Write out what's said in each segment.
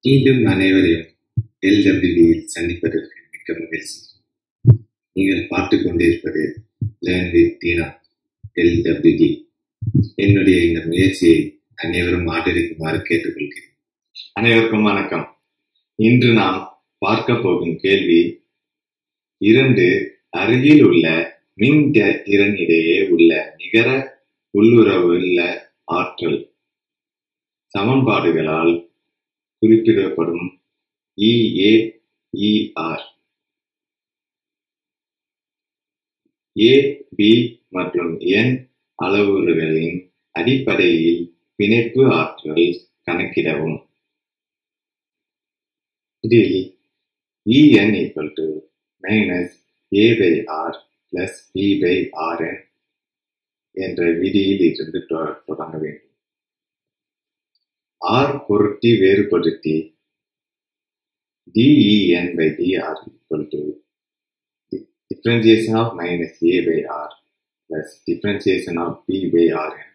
மீண்டும் அனைவரையும் எல்டபிள்யூவில் சந்திப்பதற்கு மிக்க மகிழ்ச்சி நீங்கள் பார்த்துக் கொண்டிருப்பது லேர்ன் வித் தீனா எல்டபிள்யூ என்னுடைய இந்த முயற்சியை அனைவரும் ஆதரிக்குமாறு கேட்டுக்கொள்கிறேன் அனைவருக்கும் வணக்கம் இன்று நாம் பார்க்க போகும் கேள்வி இரண்டு அருகில் உள்ள மின் திறன் இடையே உள்ள நிகர உள்ளுறவுள்ள ஆற்றல் சமன்பாடுகளால் குறிப்பிடப்படும் இஏஇஆர் ஏ பி மற்றும் என் அளவுருகளின் அடிப்படையில் பிணைப்பு ஆற்றல் கணக்கிடவும் இதில் En equal to minus A by R plus B by Rn என்ற விதியில் இருந்து தொ- தொடங்க வேண்டும் R பொருத்தி வேறுபடுத்தி DEN by dr equal to di- differentiation of minus A by R plus differentiation of B by Rn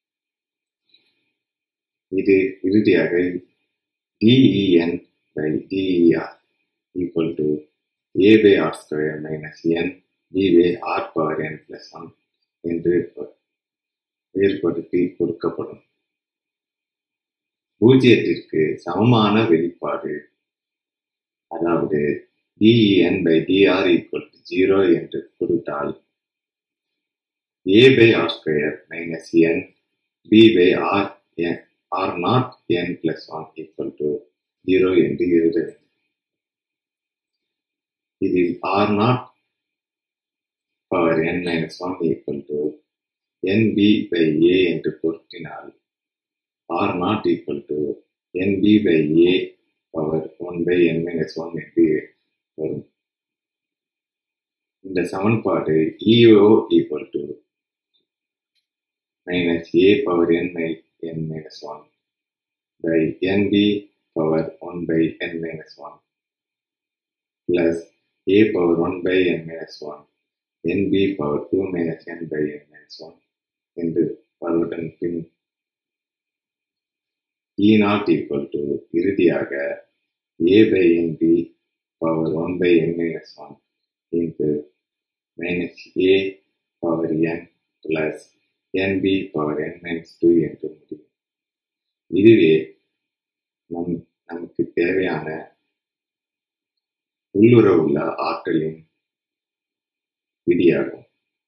இது இறுதியாக DEN by DER equal to A by R square minus N B by R power N plus 1 என்று வேறுபடுத்தி கொடுக்கப்படும் பூஜ்ஜியத்திற்கு சமமான வெளிப்பாடு அதாவது DEN by DR equal to 0 என்று கொடுத்தால் A by R square minus N B by R N R not N plus 1 equal to 0 என்று எழுத வேண்டும் இதில் R not power N minus 1 equal to NB by A என்று பொருத்தினால் R not equal to NB by A power 1 by N minus 1 என்று வரும் இந்த சமன்பாடு EO equal to minus A power N by N minus 1 by NB power 1 by N minus 1 plus A power 1 by N minus 1 NB power 2 minus N by N minus 1 என்று வருவதன் பின் E not equal to இறுதியாக A by NB power 1 by N minus 1 into minus A power N plus NB power N minus 2 என்று முடியும் இதுவே நம் நமக்கு தேவையான உள்ளுறவுள்ள ஆற்றலின் விதியாகும்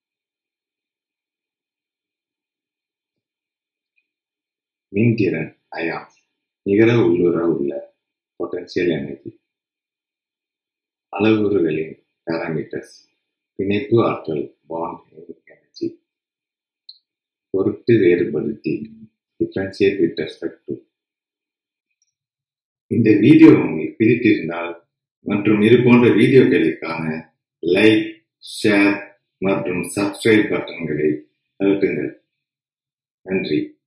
மின்திறன் அயான் நிகர உள்ளுற உள்ள பொட்டன்சியல் எனர்ஜி அளவுருகளின் பாராமீட்டர்ஸ் பிணைப்பு ஆற்றல் பாண்ட் எனர்ஜி பொருட்டு வேறுபடுத்தி டிஃபரன்சியேட் வித் ரெஸ்பெக்ட் டு இந்த வீடியோ உங்களுக்கு பிடித்திருந்தால் மற்றும் இது போன்ற வீடியோக்களுக்கான லைக் ஷேர் மற்றும் சப்ஸ்கிரைப் பட்டன்களை அழுத்துங்கள் நன்றி